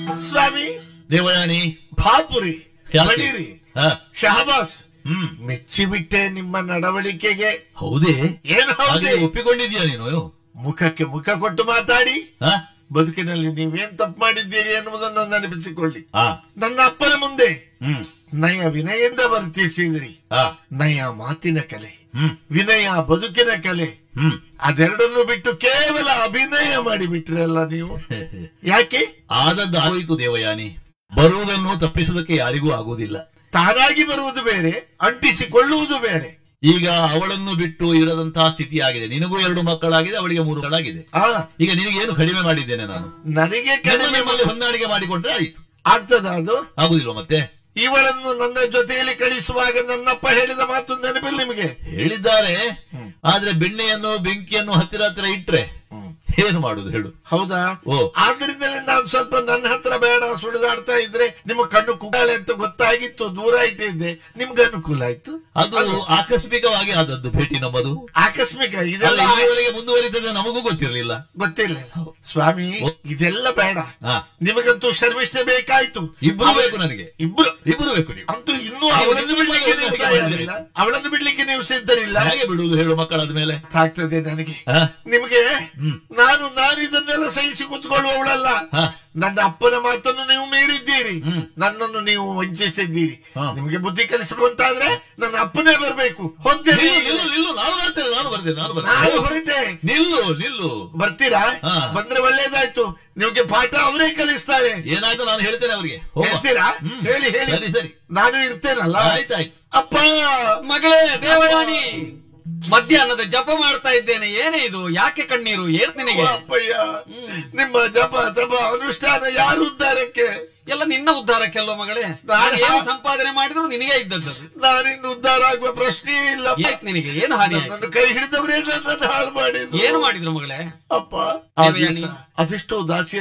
ಸ್ವಾಮಿ ದೇವಯಾನಿ ಭಾಪುರಿ ಯಾಕೆ? ಬಡೀರಿ ಹ, ಶಹಬಾಸ್ ಹ್ಮ್ ಮೆಚ್ಚಿಬಿಟ್ಟೆ ನಿಮ್ಮ ನಡವಳಿಕೆಗೆ ಹೌದೇ ಏನು ಹೌದೇ ಹಾಗೆ ಒಪ್ಪಿಕೊಂಡಿದ್ಯಾ ನೀನು ಮುಖಕ್ಕೆ ಮುಖ ಕೊಟ್ಟು ಮಾತಾಡಿ ಹ? ಬದುಕಿನಲ್ಲಿ ನೀವೇನ್ ತಪ್ಪು ಮಾಡಿದ್ದೀರಿ ಎನ್ನುವುದನ್ನು ನೆನಪಿಸಿಕೊಳ್ಳಿ ಆ, ನನ್ನ ಅಪ್ಪನ ಮುಂದೆ ಹ್ಮ್ ನಯ ವಿನಯದಿಂದ ವರ್ತಿಸಿದ್ರಿ ಆ, ನಯ ಮಾತಿನ ಕಲೆ ಹ್ಮ್ ವಿನಯ ಬದುಕಿನ ಕಲೆ ಹ್ಮ್ ಅದೆರಡನ್ನು ಬಿಟ್ಟು ಕೇವಲ ಅಭಿನಯ ಮಾಡಿಬಿಟ್ರಲ್ಲ ನೀವು ಯಾಕೆ ಆದದ್ದು ಆಗೋಯ್ತು ದೇವಯಾನಿ ಬರುವುದನ್ನು ತಪ್ಪಿಸುವುದಕ್ಕೆ ಯಾರಿಗೂ ಆಗುವುದಿಲ್ಲ ತಾನಾಗಿ ಬರುವುದು ಬೇರೆ ಅಂಟಿಸಿಕೊಳ್ಳುವುದು ಬೇರೆ ಈಗ ಅವಳನ್ನು ಬಿಟ್ಟು ಇರದಂತಹ ಸ್ಥಿತಿ ಆಗಿದೆ ನಿನಗೂ ಎರಡು ಮಕ್ಕಳಾಗಿದೆ ಅವಳಿಗೆ ಮೂರು ಮಕ್ಕಳಾಗಿದೆ ಆ ಈಗ ನಿನಗೇನು ಕಡಿಮೆ ಮಾಡಿದ್ದೇನೆ ನಾನು ನನಗೆ ನಾನು ಕಡಿಮೆ ನಿಮ್ಮಲ್ಲಿ ಹೊಂದಾಣಿಕೆ ಮಾಡಿಕೊಂಡ್ರೆ ಆಯ್ತು ಆಗ್ತದ ಅದು ಆಗುದಿಲ್ವ ಮತ್ತೆ ಇವಳನ್ನು ನನ್ನ ಜೊತೆಯಲ್ಲಿ ಕಳಿಸುವಾಗ ನನ್ನಪ್ಪ ಹೇಳಿದ ಮಾತು ನೆನಪಿಲ್ಲ ನಿಮಗೆ ಹೇಳಿದ್ದಾರೆ ಆದ್ರೆ ಬೆಣ್ಣೆಯನ್ನು ಬೆಂಕಿಯನ್ನು ಹತ್ತಿರ ಹತ್ತಿರ ಇಟ್ರೆ ಏನು ಮಾಡುದು ಹೇಳು ಹೌದಾ ಓ. ಆದ್ರಿಂದಲೇ ನಾನು ಸ್ವಲ್ಪ ನನ್ನ ಹತ್ರ ಬೇಡ ಸುಳಿದಾಡ್ತಾ ಇದ್ರೆ ನಿಮ್ಮ ಕಣ್ಣು ಕುಗಾಳೆ ಅಂತ ಗೊತ್ತಾಗಿತ್ತು ದೂರ ಇಟ್ಟಿದ್ದೆ ನಿಮ್ಗೆ ಅನುಕೂಲ ಆಯ್ತು ಅದು ಆಕಸ್ಮಿಕವಾಗಿ ಆದದ್ದು ಭೇಟಿ ನಮ್ಮದು ಆಕಸ್ಮಿಕ ಅಲ್ಲ, ಇದೆಲ್ಲ ಇಲ್ಲಿವರೆಗೆ ಮುಂದುವರಿತದೆ ನಮಗೂ ಗೊತ್ತಿರಲಿಲ್ಲ ಗೊತ್ತಿಲ್ಲ ಸ್ವಾಮಿ ಓ. ಇದೆಲ್ಲ ಬೇಡ ಹಾ. ನಿಮಗಂತೂ ಶರ್ಮಿಷ್ಠೆ ಬೇಕಾಯ್ತು ಇಬ್ರು ಅವಳ- ಬೇಕು ನನಗೆ ಇಬ್ರು ಇಬ್ರು ಬೇಕು ನೀವು ಅಂತೂ ಇನ್ನೂ ಅವಳನ್ನು ಬಿಡ್ಲಿಕ್ಕೆ ನೀವು ನೀವು ತಯಾರಿಲ್ಲ ಅವಳನ್ನು ಬಿಡ್ಲಿಕ್ಕೆ ನೀವು ಸಿದ್ಧರಿಲ್ಲ ಹೇಗೆ ಬಿಡುವುದು ಹೇಳು ಮಕ್ಕಳಾದ ಮೇಲೆ ಆಗ್ತದೆ ನನಗೆ ಹಾ? ನಿಮಗೆ ನಾನು ನಾನು ಇದನ್ನೆಲ್ಲ ಸಹಿಸಿ ಕೂತ್ಕೊಳ್ಳುವವಳಲ್ಲ ಹಾ. ನನ್ನ ಅಪ್ಪನ ಮಾತನ್ನು ನೀವು ಮೀರಿದ್ದೀರಿ ಹ್ಮ್. ನನ್ನನ್ನು ನೀವು ವಂಚಿಸಿದ್ದೀರಿ ಹಾ. ನಿಮಗೆ ಬುದ್ಧಿ ಕಲಿಸಬೇಕಂತಾದ್ರೆ ನನ್ನ ಅಪ್ಪನೇ ಬರಬೇಕು ಹೊಂದೇನೆ ನಿಲ್ಲು, ನಿಲ್ಲು ನಿಲ್ಲು ನಾನು ಬರ್ತೇನೆ ನಾನು ಬರ್ತೇನೆ ನಾನು ನಾನು ಬರ್ತೇನೆ ಹೊರಟೆ ನಿಲ್ಲು ನಿಲ್ಲು ಬರ್ತೀರಾ ಹಾ. ಬಂದ್ರೆ ಒಳ್ಳೇದಾಯ್ತು ನಿಮಗೆ ಪಾಠ ಅವರೇ ಕಲಿಸ್ತಾರೆ ಏನಾಯ್ತು ನಾನು ಹೇಳ್ತೇನೆ ಅವರಿಗೆ ಹೇಳ್ತೀರಾ ಹೇಳಿ ಹೇಳಿ ಸರಿ ಸರಿ ನಾನು ಇರ್ತೇನಲ್ಲ ಆಯ್ತಾಯ್ತು ಅಪ್ಪ ಮಗಳೇ ದೇವಯಾನಿ ಮಧ್ಯಾಹ್ನದ ಜಪ ಮಾಡ್ತಾ ಇದ್ದೇನೆ ಏನೇ ಇದು ಯಾಕೆ ಕಣ್ಣೀರು ಏನ್ ನಿನಗೆ ಅಪ್ಪಯ್ಯ ನಿಮ್ಮ ಜಪ ಜಪ ಅನುಷ್ಠಾನ ಯಾರು ಉದ್ಧಾರಕ್ಕೆ ಎಲ್ಲ ನಿನ್ನ ಉದ್ಧಾರಕ್ಕೆಲ್ಲೋ ಮಗಳೇ ನಾನು ಏನು ಸಂಪಾದನೆ ಮಾಡಿದ್ರು ನಿನಗೆ ಇದ್ದದ್ದು ನಾನಿನ್ನು ಉದ್ಧಾರ ಆಗುವ ಪ್ರಶ್ನೆಯೇ ಇಲ್ಲ ಏಕ್ ನಿನಗೆ ಏನು ಹಾನಿ ಆಯ್ತು? ನನ್ನನ್ನು ಕೈ ಹಿಡಿದವರೇ ನನ್ನನ್ನು ಹಾಳು ಮಾಡಿದ್ರು ಏನು ಮಾಡಿದ್ರು ಮಗಳೇ ಅಪ್ಪ ಆ ದೇವಯಾನಿ. ದಿವಸ ಅದೆಷ್ಟೋ ದಾಸಿ